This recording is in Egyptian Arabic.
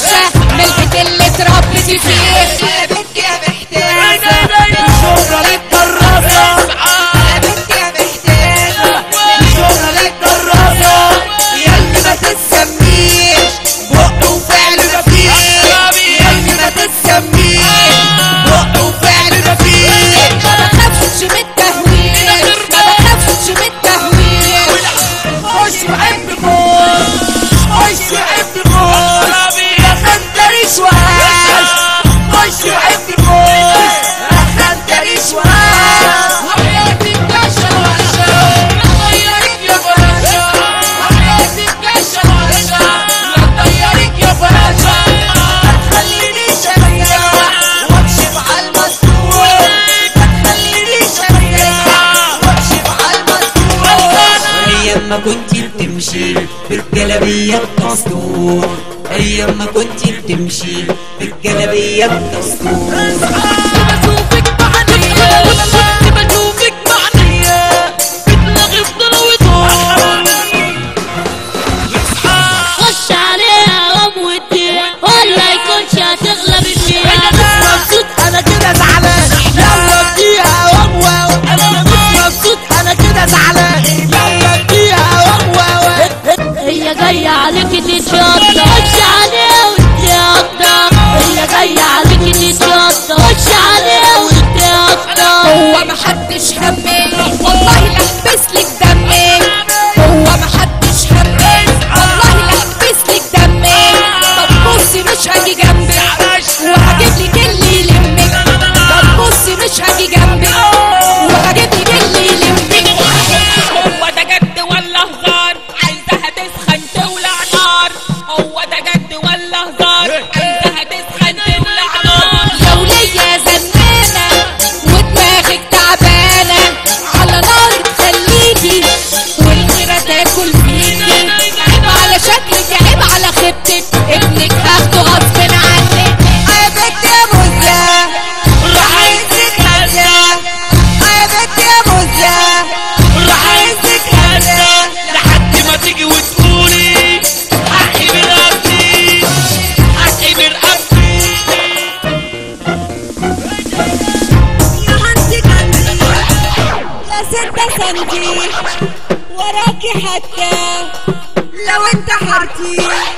وحشة من البيت اللي اتربيتي فيه يا بنت يا محتاجة شغلك كراسة يا بنت يا محتاجة شغلك كراسة ياللي ما تسميش بق وفعل مفيش ياللي ما تسميش بق وفعل مفيش ما بخافش من التهويل ما بخافش من التهويل خش وحب فوق خش وحب فوق ما خدتنيش وحش خش وحب فوق ما خدتنيش وحش وحياتي بكشة وحشة غيرك يا فراشة وحياتي بكشة وحشة غيرك يا فراشة خلينيش ارجع واكشف على المستور ما تخلينيش ارجع واكشف على المستور ايام ما كنت بتمشي بالجلابية بدستور ايام ما كنت بتمشي بالجلابية بدستور بشوفك معنية كنت بشوفك معنية بتلغي فضل وطول خش عليها قوم واديها ولا يكونش هتغلب فيها انا مش مبسوط انا كده زعلان يلا اديها وهو انا مش مبسوط انا كده زعلان يلا اديها وهو هي جاية عليك تتشطى خش عليها وانت اكتر هي جاية عليك تتشطى خش عليها وانت اكتر هو محدش همي والله لا احبس لك دمي هو محدش همي والله لا احبس لك دمي طب بصي مش هاجي جنبك وهجيب لك اللي يلمك طب بصي مش هاجي جنبك وهجيب لك اللي يلمك هو ده جد ولا هزار عايزها تسخن تولع نار هو ده جد ولا هزار عايزها تسخن تولع نار لو ليا زنانة ودماغك تعبانة على نار تخليكي والغيرة تاكل فيكي عيب على شكلك عيب على خيبتك ابنك هاخده غصب عنك يا بنت يا مزة راح عايزك هزة يا بنت يا مزة راح عايزك هزة لحد ما تيجي وتقولي حقي من رقبتي حقي من رقبتي يا هانتي كانتي يا ستة سنتي وراكي حتى لو انت حرتي